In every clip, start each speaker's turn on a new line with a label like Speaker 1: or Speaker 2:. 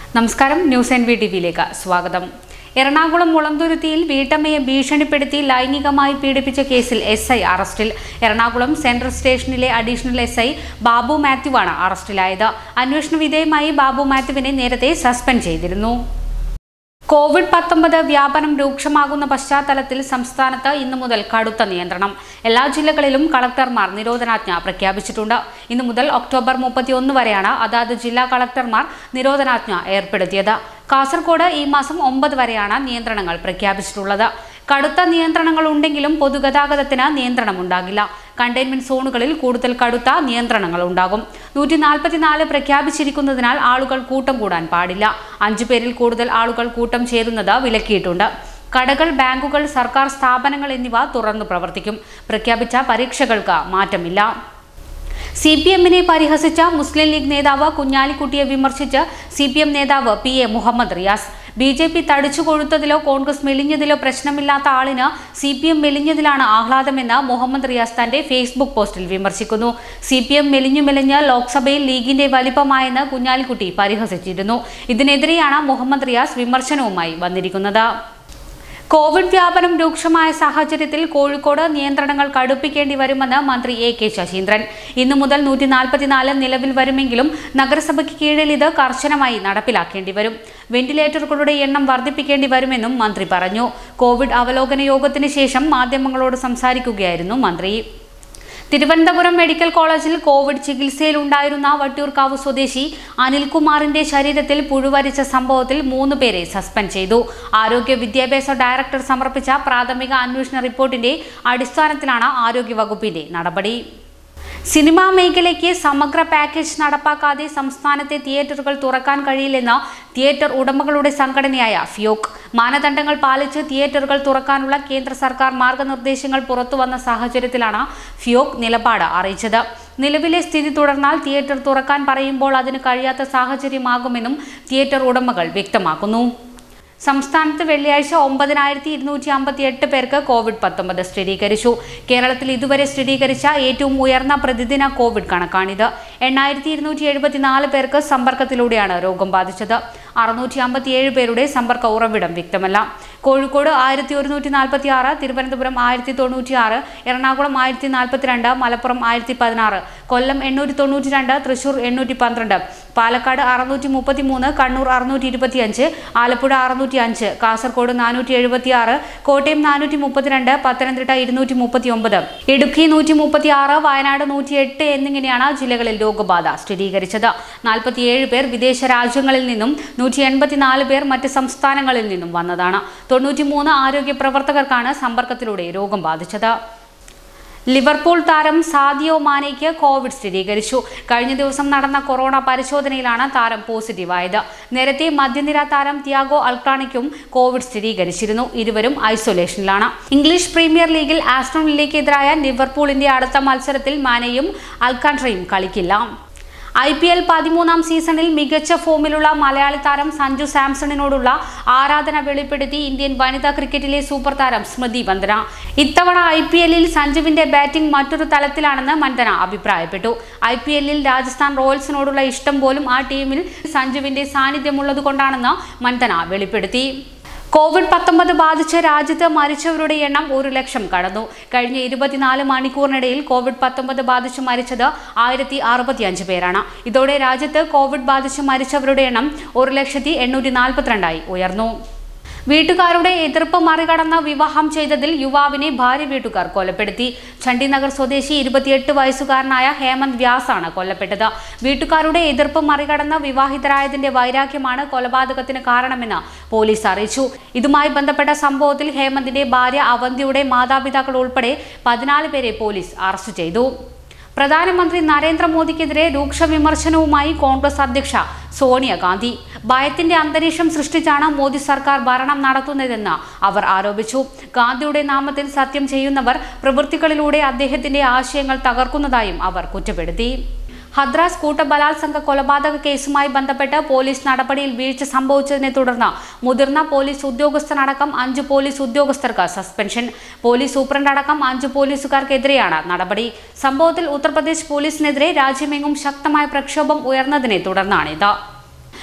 Speaker 1: നമസ്കാരം news N V T വിയിലേക്ക് സ്വാഗതം എറണാകുളം മുളന്തുരുത്തിയിൽ വീട്ടമ്മയെ ഭീഷണിപ്പെടുത്തി ലൈംഗികമായി പീഡിപ്പിച്ച കേസിൽ എസ് ഐ അറസ്റ്റിൽ എറണാകുളം സെൻട്രൽ സ്റ്റേഷനിലെ അഡീഷണൽ എസ് ഐ ബാബു മാത്യുവാണ് അറസ്റ്റിലായത് അന്വേഷണ വിധേയമായി ബാബു മാത്യുവിനെ നേരത്തെ സസ്പെൻഡ് ചെയ്തിരുന്നു കോവിഡ് പത്തൊമ്പത് വ്യാപനം രൂക്ഷമാകുന്ന പശ്ചാത്തലത്തിൽ സംസ്ഥാനത്ത് ഇന്നു മുതൽ കടുത്ത നിയന്ത്രണം എല്ലാ ജില്ലകളിലും കളക്ടർമാർ നിരോധനാജ്ഞ പ്രഖ്യാപിച്ചിട്ടുണ്ട് ഇന്നു മുതൽ ഒക്ടോബർ മുപ്പത്തിയൊന്ന് വരെയാണ് അതാത് ജില്ലാ കളക്ടർമാർ നിരോധനാജ്ഞ ഏർപ്പെടുത്തിയത് കാസർഗോഡ് ഈ മാസം ഒമ്പത് വരെയാണ് നിയന്ത്രണങ്ങൾ പ്രഖ്യാപിച്ചിട്ടുള്ളത് കടുത്ത നിയന്ത്രണങ്ങൾ ഉണ്ടെങ്കിലും പൊതുഗതാഗതത്തിന് നിയന്ത്രണമുണ്ടാകില്ല കണ്ടെയ്ൻമെന്റ് സോണുകളിൽ കൂടുതൽ കടുത്ത നിയന്ത്രണങ്ങൾ ഉണ്ടാകും നൂറ്റി നാൽപ്പത്തിനാല് പ്രഖ്യാപിച്ചിരിക്കുന്നതിനാൽ ആളുകൾ കൂട്ടം കൂടാൻ പാടില്ല അഞ്ചു പേരിൽ കൂടുതൽ ആളുകൾ കൂട്ടം ചേരുന്നത് വിലക്കിയിട്ടുണ്ട് കടകൾ ബാങ്കുകൾ സർക്കാർ സ്ഥാപനങ്ങൾ എന്നിവ തുറന്നു പ്രവർത്തിക്കും പ്രഖ്യാപിച്ച പരീക്ഷകൾക്ക് മാറ്റമില്ല സി പി എമ്മിനെ പരിഹസിച്ച മുസ്ലിം ലീഗ് നേതാവ് കുഞ്ഞാലിക്കുട്ടിയെ വിമർശിച്ച് സി പി എം നേതാവ് P A Muhammad Riyas B J P തടിച്ചു കൊഴുത്തതിലോ കോൺഗ്രസ് മെലിഞ്ഞതിലോ പ്രശ്നമില്ലാത്ത ആളിന് സി പി എം മെലിഞ്ഞതിലാണ് ആഹ്ലാദമെന്ന് മുഹമ്മദ് റിയാസ് തന്റെ ഫേസ്ബുക്ക് പോസ്റ്റിൽ വിമർശിക്കുന്നു സി പി എം മെലിഞ്ഞു മെലിഞ്ഞ് ലോക്സഭയിൽ ലീഗിന്റെ വലിപ്പമായെന്ന് കുഞ്ഞാലിക്കുട്ടി പരിഹസിച്ചിരുന്നു ഇതിനെതിരെയാണ് മുഹമ്മദ് റിയാസ് വിമർശനവുമായി വന്നിരിക്കുന്നത് കോവിഡ് വ്യാപനം രൂക്ഷമായ സാഹചര്യത്തിൽ കോഴിക്കോട് നിയന്ത്രണങ്ങൾ കടുപ്പിക്കേണ്ടി വരുമെന്ന് മന്ത്രി എ കെ ശശീന്ദ്രൻ ഇന്നു മുതൽ നൂറ്റി നാൽപ്പത്തിനാല് നിലവിൽ വരുമെങ്കിലും നഗരസഭയ്ക്ക് കീഴിൽ ഇത് കർശനമായി നടപ്പിലാക്കേണ്ടി വരും വെന്റിലേറ്ററുകളുടെ എണ്ണം വർദ്ധിപ്പിക്കേണ്ടി വരുമെന്നും മന്ത്രി പറഞ്ഞു കോവിഡ് അവലോകന യോഗത്തിന് ശേഷം മാധ്യമങ്ങളോട് സംസാരിക്കുകയായിരുന്നു മന്ത്രി തിരുവനന്തപുരം മെഡിക്കൽ കോളേജിൽ കോവിഡ് ചികിത്സയിലുണ്ടായിരുന്ന വട്ടിയൂർക്കാവ് സ്വദേശി അനിൽകുമാറിന്റെ ശരീരത്തിൽ പുഴുവരിച്ച സംഭവത്തിൽ മൂന്ന് പേരെ സസ്പെൻഡ് ചെയ്തു ആരോഗ്യ വിദ്യാഭ്യാസ ഡയറക്ടർ സമർപ്പിച്ച പ്രാഥമിക അന്വേഷണ റിപ്പോർട്ടിന്റെ അടിസ്ഥാനത്തിലാണ് ആരോഗ്യവകുപ്പിന്റെ നടപടി സിനിമാ മേഖലയ്ക്ക് സമഗ്ര പാക്കേജ് നടപ്പാക്കാതെ സംസ്ഥാനത്തെ തിയേറ്ററുകൾ തുറക്കാൻ കഴിയില്ലെന്ന് തിയേറ്റർ ഉടമകളുടെ സംഘടനയായ ഫിയോക് മാനദണ്ഡങ്ങൾ പാലിച്ച് തിയേറ്ററുകൾ തുറക്കാനുള്ള കേന്ദ്ര സർക്കാർ മാർഗനിർദ്ദേശങ്ങൾ പുറത്തുവന്ന സാഹചര്യത്തിലാണ് ഫിയോക് നിലപാട് അറിയിച്ചത് നിലവിലെ സ്ഥിതി തുടർന്നാൽ തിയേറ്റർ തുറക്കാൻ പറയുമ്പോൾ അതിന് കഴിയാത്ത സാഹചര്യമാകുമെന്നും തിയേറ്റർ ഉടമകൾ വ്യക്തമാക്കുന്നു സംസ്ഥാനത്ത് വെള്ളിയാഴ്ച ഒമ്പതിനായിരത്തി ഇരുന്നൂറ്റി അമ്പത്തി എട്ട് പേർക്ക് കോവിഡ് പത്തൊമ്പത് സ്ഥിരീകരിച്ചു കേരളത്തിൽ ഇതുവരെ സ്ഥിരീകരിച്ച ഏറ്റവും ഉയർന്ന പ്രതിദിന കോവിഡ് കണക്കാണിത് എണ്ണായിരത്തി ഇരുന്നൂറ്റി എഴുപത്തിനാല് പേർക്ക് സമ്പർക്കത്തിലൂടെയാണ് രോഗം ബാധിച്ചത് അറുന്നൂറ്റി അമ്പത്തിയേഴ് പേരുടെ സമ്പർക്ക ഉറവിടം വ്യക്തമല്ല കോഴിക്കോട് ആയിരത്തി ഒരുന്നൂറ്റി നാൽപ്പത്തി ആറ് തിരുവനന്തപുരം ആയിരത്തി തൊണ്ണൂറ്റി ആറ് എറണാകുളം ആയിരത്തി നാൽപ്പത്തിരണ്ട് മലപ്പുറം ആയിരത്തി പതിനാറ് കൊല്ലം എണ്ണൂറ്റി തൊണ്ണൂറ്റി രണ്ട് തൃശൂർ എണ്ണൂറ്റി പന്ത്രണ്ട് പാലക്കാട് അറുന്നൂറ്റി മുപ്പത്തി മൂന്ന് കണ്ണൂർ അറുന്നൂറ്റി ഇരുപത്തിയഞ്ച് ആലപ്പുഴ അറുന്നൂറ്റി അഞ്ച് കാസർഗോഡ് നാനൂറ്റി എഴുപത്തി ആറ് കോട്ടയം നാനൂറ്റി മുപ്പത്തിരണ്ട് പത്തനംതിട്ട ഇരുന്നൂറ്റി മുപ്പത്തി ഒമ്പത് ഇടുക്കി നൂറ്റി മുപ്പത്തി ആറ് വയനാട് നൂറ്റി എട്ട് എന്നിങ്ങനെയാണ് ജില്ലകളിൽ രോഗബാധ സ്ഥിരീകരിച്ചത് നാൽപ്പത്തിയേഴ് പേർ വിദേശ രാജ്യങ്ങളിൽ നിന്നും നൂറ്റി എൺപത്തിനാല് പേർ മറ്റ് സംസ്ഥാനങ്ങളിൽ നിന്നും വന്നതാണ് തൊണ്ണൂറ്റിമൂന്ന് ആരോഗ്യ പ്രവർത്തകർക്കാണ് സമ്പർക്കത്തിലൂടെ രോഗം ബാധിച്ചത് ലിവർപൂൾ താരം സാദിയോ മാനയ്ക്ക് കോവിഡ് സ്ഥിരീകരിച്ചു കഴിഞ്ഞ ദിവസം നടന്ന കൊറോണ പരിശോധനയിലാണ് താരം പോസിറ്റീവായത് നേരത്തെ മധ്യനിര താരം തിയാഗോ അൽക്കാണിക്കും കോവിഡ് സ്ഥിരീകരിച്ചിരുന്നു ഇരുവരും ഐസൊലേഷനിലാണ് ഇംഗ്ലീഷ് പ്രീമിയർ ലീഗിൽ ആസ്റ്റൺ വില്ലയ്ക്കെതിരായ ലിവർപൂളിന്റെ അടുത്ത മത്സരത്തിൽ മാനയും അൽക്കാൻട്രയും കളിക്കില്ല ഐ പി എൽ പതിമൂന്നാം സീസണിൽ മികച്ച ഫോമിലുള്ള മലയാളി താരം സഞ്ജു സാംസണിനോടുള്ള ആരാധന വെളിപ്പെടുത്തി ഇന്ത്യൻ വനിതാ ക്രിക്കറ്റിലെ സൂപ്പർ താരം സ്മൃതി വന്ദന ഇത്തവണ ഐ പി എല്ലിൽ സഞ്ജുവിന്റെ ബാറ്റിംഗ് മറ്റൊരു തലത്തിലാണെന്ന് മന്ദന അഭിപ്രായപ്പെട്ടു ഐ പി എല്ലിൽ രാജസ്ഥാൻ റോയൽസിനോടുള്ള ഇഷ്ടം പോലും ആ ടീമിൽ സഞ്ജുവിന്റെ സാന്നിധ്യമുള്ളത് കൊണ്ടാണെന്ന് മന്ദന വെളിപ്പെടുത്തി കോവിഡ് പത്തൊമ്പത് ബാധിച്ച് രാജ്യത്ത് മരിച്ചവരുടെ എണ്ണം ഒരു ലക്ഷം കടന്നു കഴിഞ്ഞ ഇരുപത്തിനാല് മണിക്കൂറിനിടയിൽ കോവിഡ് പത്തൊമ്പത് ബാധിച്ച് മരിച്ചത് ആയിരത്തി അറുപത്തിയഞ്ച് പേരാണ് ഇതോടെ രാജ്യത്ത് കോവിഡ് ബാധിച്ച് മരിച്ചവരുടെ എണ്ണം ഒരു ലക്ഷത്തി എണ്ണൂറ്റി നാൽപ്പത്തിരണ്ടായി ഉയർന്നു വീട്ടുകാരുടെ എതിർപ്പ് മറികടന്ന് വിവാഹം ചെയ്തതിൽ യുവാവിനെ ഭാര്യ വീട്ടുകാർ കൊലപ്പെടുത്തി ചണ്ഡിനഗർ സ്വദേശി ഇരുപത്തിയെട്ട് വയസ്സുകാരനായ ഹേമന്ത് വ്യാസാണ് കൊല്ലപ്പെട്ടത് വീട്ടുകാരുടെ എതിർപ്പ് മറികടന്ന് വിവാഹിതരായതിന്റെ വൈരാഗ്യമാണ് കൊലപാതകത്തിന് കാരണമെന്ന് പോലീസ് അറിയിച്ചു ഇതുമായി ബന്ധപ്പെട്ട സംഭവത്തിൽ ഹേമന്തിന്റെ ഭാര്യ അവന്തിയുടെ മാതാപിതാക്കൾ ഉൾപ്പെടെ പതിനാല് പേരെ പോലീസ് അറസ്റ്റ് ചെയ്തു പ്രധാനമന്ത്രി നരേന്ദ്രമോദിക്കെതിരെ രൂക്ഷ വിമർശനവുമായി കോൺഗ്രസ് അധ്യക്ഷ സോണിയാഗാന്ധി ഭയത്തിന്റെ അന്തരീക്ഷം സൃഷ്ടിച്ചാണ് മോദി സർക്കാർ ഭരണം നടത്തുന്നതെന്ന് അവർ ആരോപിച്ചു ഗാന്ധിയുടെ നാമത്തിൽ സത്യം ചെയ്യുന്നവർ പ്രവൃത്തികളിലൂടെ അദ്ദേഹത്തിന്റെ ആശയങ്ങൾ തകർക്കുന്നതായും അവർ കുറ്റപ്പെടുത്തി ഹദ്രാസ് കൂട്ടബലാത്സംഗ കൊലപാതക കേസുമായി ബന്ധപ്പെട്ട് പോലീസ് നടപടിയിൽ വീഴ്ച സംഭവിച്ചതിനെ തുടർന്ന് മുതിർന്ന പോലീസ് ഉദ്യോഗസ്ഥനടക്കം അഞ്ച് പോലീസ് ഉദ്യോഗസ്ഥർക്ക് സസ്പെൻഷൻ പോലീസ് സൂപ്രണ്ടടക്കം അഞ്ച് പോലീസുകാർക്കെതിരെയാണ് നടപടി സംഭവത്തിൽ ഉത്തർപ്രദേശ് പോലീസിനെതിരെ രാജ്യമെങ്ങും ശക്തമായ പ്രക്ഷോഭം ഉയർന്നതിനെ തുടർന്നാണിത്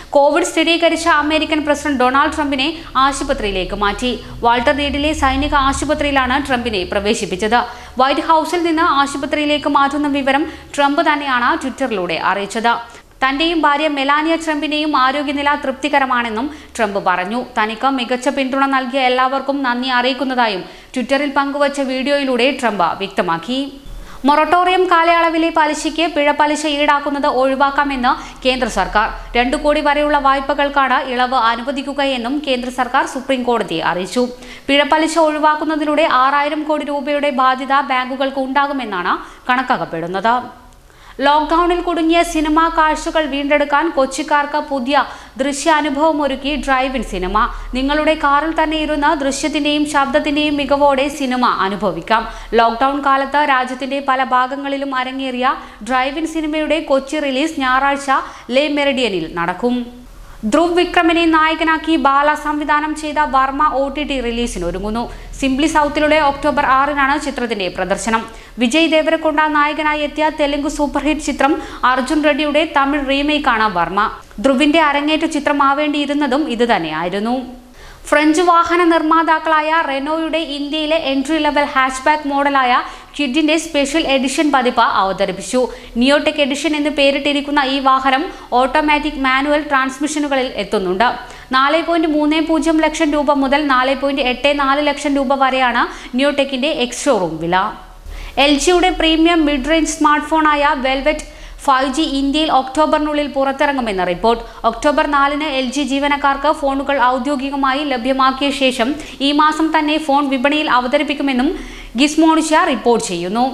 Speaker 1: കോവിഡ് സ്ഥിരീകരിച്ച അമേരിക്കൻ പ്രസിഡന്റ് ഡൊണാൾഡ് ട്രംപിനെ ആശുപത്രിയിലേക്ക് മാറ്റി വാൾട്ടർ റീഡിലെ സൈനിക ആശുപത്രിയിലാണ് ട്രംപിനെ പ്രവേശിപ്പിച്ചത് വൈറ്റ് ഹൌസിൽ നിന്ന് ആശുപത്രിയിലേക്ക് മാറ്റുന്ന വിവരം ട്രംപ് തന്നെയാണ് ട്വിറ്ററിലൂടെ അറിയിച്ചത് തന്റെയും ഭാര്യ മെലാനിയ ട്രംപിന്റെയും ആരോഗ്യനില തൃപ്തികരമാണെന്നും ട്രംപ് പറഞ്ഞു തനിക്ക് മികച്ച പിന്തുണ നൽകിയ എല്ലാവർക്കും നന്ദി അറിയിക്കുന്നതായും ട്വിറ്ററിൽ പങ്കുവച്ച വീഡിയോയിലൂടെ ട്രംപ് വ്യക്തമാക്കി മൊറട്ടോറിയം കാലയളവിലെ പലിശയ്ക്ക് പിഴപ്പലിശ ഈടാക്കുന്നത് ഒഴിവാക്കാമെന്ന് കേന്ദ്ര സർക്കാർ രണ്ടു കോടി വരെയുള്ള വായ്പകൾക്കാണ് ഇളവ് അനുവദിക്കുകയെന്നും കേന്ദ്ര സർക്കാർ സുപ്രീം കോടതിയെ അറിയിച്ചു പിഴപ്പലിശ ഒഴിവാക്കുന്നതിലൂടെ ആറായിരം കോടി രൂപയുടെ ബാധ്യത ബാങ്കുകൾക്ക് ഉണ്ടാകുമെന്നാണ് കണക്കാക്കപ്പെടുന്നത് ലോക്ക്ഡൌണിൽ കുടുങ്ങിയ സിനിമാ കാഴ്ചകൾ വീണ്ടെടുക്കാൻ കൊച്ചിക്കാർക്ക് പുതിയ ദൃശ്യാനുഭവം ഒരുക്കി ഡ്രൈവ് ഇൻ സിനിമ നിങ്ങളുടെ കാറിൽ തന്നെ ഇരുന്ന് ദൃശ്യത്തിന്റെയും ശബ്ദത്തിന്റെയും മികവോടെ സിനിമ അനുഭവിക്കാം ലോക്ക്ഡൌൺ കാലത്ത് രാജ്യത്തിന്റെ പല ഭാഗങ്ങളിലും അരങ്ങേറിയ ഡ്രൈവ് ഇൻ സിനിമയുടെ കൊച്ചി റിലീസ് ഞായറാഴ്ച ലേ മെറിഡിയനിൽ നടക്കും ധ്രുവ് വിക്രമിനെ നായകനാക്കി ബാല സംവിധാനം ചെയ്ത വർമ്മ ഒ ടി ടി റിലീസിന് ഒരുങ്ങുന്നു സിംപ്ലി സൗത്തിലൂടെ ഒക്ടോബർ ആറിനാണ് ചിത്രത്തിന്റെ പ്രദർശനം വിജയ് ദേവരക്കൊണ്ട നായകനായി എത്തിയ തെലുങ്ക് സൂപ്പർ ഹിറ്റ് ചിത്രം അർജുൻ റെഡ്ഡിയുടെ തമിഴ് റീമേക്കാണ് വർമ്മ ധ്രുവിന്റെ അരങ്ങേറ്റ ചിത്രമാവേണ്ടിയിരുന്നതും ഇതുതന്നെയായിരുന്നു ഫ്രഞ്ച് വാഹന നിർമ്മാതാക്കളായ റെനോയുടെ ഇന്ത്യയിലെ എൻട്രി ലെവൽ ഹാച്ച്ബാക്ക് മോഡലായ ക്വിഡിന്റെ സ്പെഷ്യൽ എഡിഷൻ പതിപ്പ് അവതരിപ്പിച്ചു നിയോടെക് എഡിഷൻ എന്ന് പേരിട്ടിരിക്കുന്ന ഈ വാഹനം ഓട്ടോമാറ്റിക് മാനുവൽ ട്രാൻസ്മിഷനുകളിൽ എത്തുന്നുണ്ട് നാല് പോയിന്റ് മൂന്ന് പൂജ്യം ലക്ഷം രൂപ മുതൽ നാല് പോയിന്റ് എട്ട് നാല് ലക്ഷം രൂപ വരെയാണ് നിയോടെക്കിന്റെ എക്സ് ഷോറൂം വില എൽ ജിയുടെ പ്രീമിയം മിഡ് റേഞ്ച് സ്മാർട്ട് ഫോണായ വെൽവെറ്റ് ഫൈവ് ജി ഇന്ത്യയിൽ ഒക്ടോബറിനുള്ളിൽ പുറത്തിറങ്ങുമെന്ന് റിപ്പോർട്ട് ഒക്ടോബർ നാലിന് എൽ ജി ജീവനക്കാർക്ക് ഫോണുകൾ ഔദ്യോഗികമായി ലഭ്യമാക്കിയ ശേഷം ഈ മാസം തന്നെ ഫോൺ വിപണിയിൽ അവതരിപ്പിക്കുമെന്നും ഗിസ്മോണിച്ച റിപ്പോർട്ട് ചെയ്യുന്നു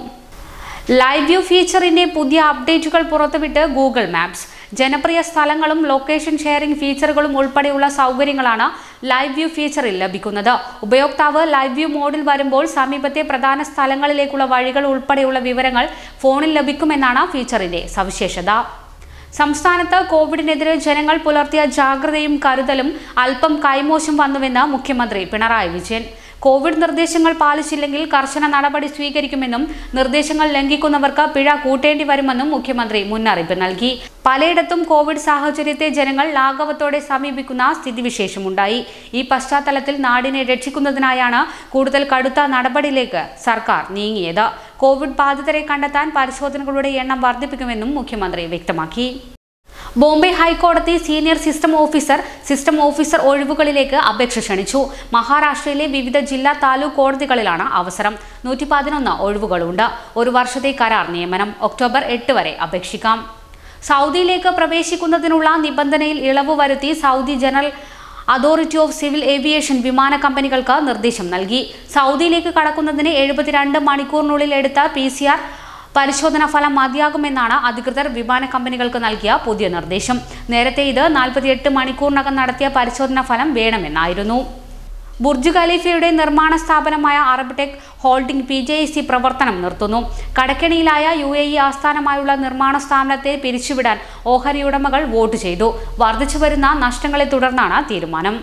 Speaker 1: ലൈവ് വ്യൂ ഫീച്ചറിന്റെ പുതിയ അപ്ഡേറ്റുകൾ പുറത്തുവിട്ട് ഗൂഗിൾ മാപ്സ് ജനപ്രിയ സ്ഥലങ്ങളും ലൊക്കേഷൻ ഷെയറിംഗ് ഫീച്ചറുകളും ഉൾപ്പെടെയുള്ള സൗകര്യങ്ങളാണ് ലൈവ് വ്യൂ ഫീച്ചറിൽ ലഭിക്കുന്നത് ഉപയോക്താവ് ലൈവ് വ്യൂ മോഡിൽ വരുമ്പോൾ സമീപത്തെ പ്രധാന സ്ഥലങ്ങളിലേക്കുള്ള വഴികൾ ഉൾപ്പെടെയുള്ള വിവരങ്ങൾ ഫോണിൽ ലഭിക്കുമെന്നാണ് ഫീച്ചറിന്റെ സവിശേഷത സംസ്ഥാനത്ത് കോവിഡിനെതിരെ ജനങ്ങൾ പുലർത്തിയ ജാഗ്രതയും കരുതലും അല്പം കൈമോശം വന്നുവെന്ന് മുഖ്യമന്ത്രി പിണറായി വിജയൻ കോവിഡ് നിർദ്ദേശങ്ങൾ പാലിച്ചില്ലെങ്കിൽ കർശന നടപടി സ്വീകരിക്കുമെന്നും നിർദ്ദേശങ്ങൾ ലംഘിക്കുന്നവർക്ക് പിഴ കൂട്ടേണ്ടി വരുമെന്നും മുഖ്യമന്ത്രി മുന്നറിയിപ്പ് നൽകി പലയിടത്തും കോവിഡ് സാഹചര്യത്തെ ജനങ്ങൾ ലാഘവത്തോടെ സമീപിക്കുന്ന സ്ഥിതിവിശേഷമുണ്ടായി ഈ പശ്ചാത്തലത്തിൽ നാടിനെ രക്ഷിക്കുന്നതിനായാണ് കൂടുതൽ കടുത്ത നടപടിയിലേക്ക് സർക്കാർ നീങ്ങിയത് കോവിഡ് ബാധിതരെ കണ്ടെത്താൻ പരിശോധനകളുടെ എണ്ണം വർദ്ധിപ്പിക്കുമെന്നും മുഖ്യമന്ത്രി വ്യക്തമാക്കി ബോംബെ ഹൈക്കോടതി senior system officer system officer ഒഴിവുകളിലേക്ക് അപേക്ഷ ക്ഷണിച്ചു മഹാരാഷ്ട്രയിലെ വിവിധ ജില്ലാ താലൂക്ക് കോടതികളിലാണ് അവസരം നൂറ്റി പതിനൊന്ന് ഒഴിവുകളുണ്ട് ഒരു വർഷത്തെ കരാർ നിയമനം ഒക്ടോബർ എട്ട് വരെ അപേക്ഷിക്കാം സൗദിയിലേക്ക് പ്രവേശിക്കുന്നതിനുള്ള നിബന്ധനയിൽ ഇളവ് വരുത്തി Saudi general authority of civil aviation വിമാന കമ്പനികൾക്ക് നിർദ്ദേശം നൽകി സൗദിയിലേക്ക് കടക്കുന്നതിന് എഴുപത്തിരണ്ട് മണിക്കൂറിനുള്ളിൽ എടുത്ത പി സി ആർ പരിശോധനാ ഫലം മതിയാകുമെന്നാണ് അധികൃതർ വിമാന കമ്പനികൾക്ക് നൽകിയ പുതിയ നിർദ്ദേശം നേരത്തെ ഇത് നാൽപ്പത്തിയെട്ട് മണിക്കൂറിനകം നടത്തിയ പരിശോധനാ ഫലം വേണമെന്നായിരുന്നു ബുർജ് ഖലീഫയുടെ നിർമ്മാണ സ്ഥാപനമായ Arabtec holding P J C പ്രവർത്തനം നിർത്തുന്നു കടക്കെണിയിലായ യു എ ഇ ആസ്ഥാനമായുള്ള നിർമ്മാണ സ്ഥാപനത്തെ പിരിച്ചുവിടാൻ ഓഹരി ഉടമകൾ വോട്ട് ചെയ്തു വർദ്ധിച്ചു വരുന്ന നഷ്ടങ്ങളെ തുടർന്നാണ് തീരുമാനം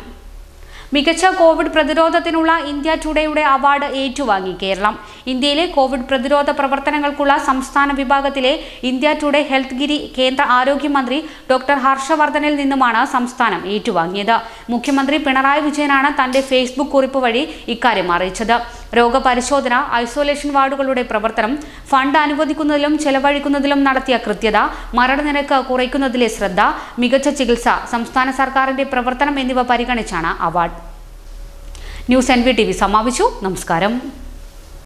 Speaker 1: മികച്ച കോവിഡ് പ്രതിരോധത്തിനുള്ള ഇന്ത്യ ടുഡേയുടെ അവാർഡ് ഏറ്റുവാങ്ങി കേരളം ഇന്ത്യയിലെ കോവിഡ് പ്രതിരോധ പ്രവർത്തനങ്ങൾക്കുള്ള സംസ്ഥാന വിഭാഗത്തിലെ ഇന്ത്യ ടുഡേ ഹെൽത്ത് ഗിരി കേന്ദ്ര ആരോഗ്യമന്ത്രി ഡോക്ടർ ഹർഷവർദ്ധനിൽ നിന്നുമാണ് സംസ്ഥാനം ഏറ്റുവാങ്ങിയത് മുഖ്യമന്ത്രി പിണറായി വിജയനാണ് തന്റെ ഫേസ്ബുക്ക് കുറിപ്പ് വഴി ഇക്കാര്യം അറിയിച്ചത് രോഗപരിശോധന ഐസൊലേഷൻ വാർഡുകളുടെ പ്രവർത്തനം ഫണ്ട് അനുവദിക്കുന്നതിലും ചെലവഴിക്കുന്നതിലും നടത്തിയ കൃത്യത മരണനിരക്ക് കുറയ്ക്കുന്നതിലെ ശ്രദ്ധ മികച്ച ചികിത്സ സംസ്ഥാന സർക്കാരിന്റെ പ്രവർത്തനം എന്നിവ പരിഗണിച്ചാണ് award news N V T V സമാപിച്ചു നമസ്കാരം